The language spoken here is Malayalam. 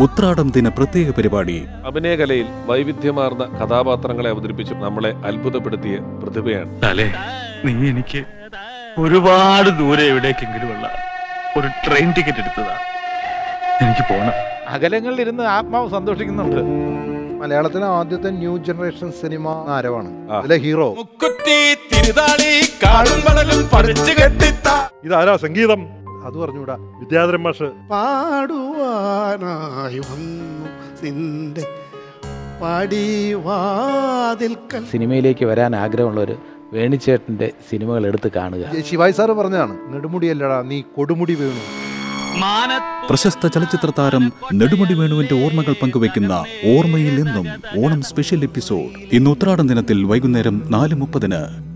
ഉത്രാടം ദിന പ്രത്യേക പരിപാടി അഭിനയകലയിൽ വൈവിധ്യമാർന്ന കഥാപാത്രങ്ങളെ അവതരിപ്പിച്ച് നമ്മളെ അത്ഭുതപ്പെടുത്തിയ പ്രതിഭയാണ് ലാലേ നീ എനിക്ക് ഒരുപാട് ദൂരെ എവിടേക്കെങ്കിലുമുള്ള ഒരു ട്രെയിൻ ടിക്കറ്റ് എടുത്തതാ എനിക്ക് പോണം അകലങ്ങളിലിരുന്ന് ആത്മാവ് സന്തോഷിക്കുന്നുണ്ട് മലയാളത്തിലെ ആദ്യത്തെ ന്യൂ ജനറേഷൻ സിനിമ ആരവാണ് ആ. അതിലെ ഹീറോ മുക്കുറ്റി തിരുതാളി കാടുംപടലും പറിച്ചു കെട്ടിത്ത ഇതാരാ സംഗീതം അത് പറഞ്ഞുകൂടാ വിദ്യാധരൻ മാഷ് പാടുവാനായി വന്നു നിന്റെ പടിവാതിൽക്കൽ സിനിമയിലേക്ക് വരാൻ ആഗ്രഹമുള്ളവർ വേണിച്ചേട്ടന്റെ സിനിമകൾ എടുത്ത് കാണുക ഈ ശിവായി സാറ് പറഞ്ഞതാണ് നെടുമുടിയല്ലടാ നീ കൊടുമുടി വീണു പ്രശസ്ത ചലച്ചിത്ര താരം നെടുമുടി വേണുവിന്റെ ഓർമ്മകൾ പങ്കുവയ്ക്കുന്ന ഓർമ്മയിൽ എന്നും ഓണം സ്പെഷ്യൽ എപ്പിസോഡ് ഇന്ന് ഉത്രാടം ദിനത്തിൽ വൈകുന്നേരം നാല് മുപ്പതിന്